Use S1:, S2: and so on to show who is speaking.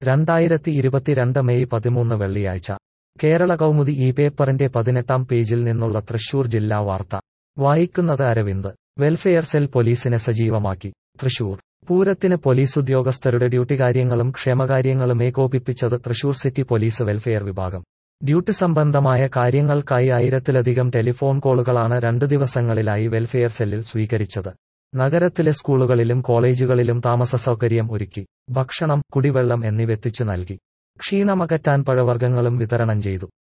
S1: രണ്ടായിരത്തി ഇരുപത്തിരണ്ട് മെയ് പതിമൂന്ന് വെള്ളിയാഴ്ച കേരള കൗമുദി ഈ പേപ്പറിന്റെ പതിനെട്ടാം പേജിൽ നിന്നുള്ള തൃശൂർ ജില്ലാ വാർത്ത വായിക്കുന്നത് അരവിന്ദ് വെൽഫെയർ സെൽ പോലീസിനെ സജീവമാക്കി തൃശൂർ പൂരത്തിന് പോലീസ് ഉദ്യോഗസ്ഥരുടെ ഡ്യൂട്ടി കാര്യങ്ങളും ക്ഷേമകാര്യങ്ങളും ഏകോപിപ്പിച്ചത് തൃശൂർ സിറ്റി പോലീസ് വെൽഫെയർ വിഭാഗം ഡ്യൂട്ടി സംബന്ധമായ കാര്യങ്ങൾക്കായി ആയിരത്തിലധികം ടെലിഫോൺ കോളുകളാണ് രണ്ടു ദിവസങ്ങളിലായി വെൽഫെയർ സെല്ലിൽ സ്വീകരിച്ചത് നഗരത്തിലെ സ്കൂളുകളിലും കോളേജുകളിലും താമസ സൗകര്യം ഒരുക്കി ഭക്ഷണം കുടിവെള്ളം എന്നിവെത്തിച്ചു നൽകി ക്ഷീണമകറ്റാൻ പഴവർഗ്ഗങ്ങളും വിതരണം ചെയ്തു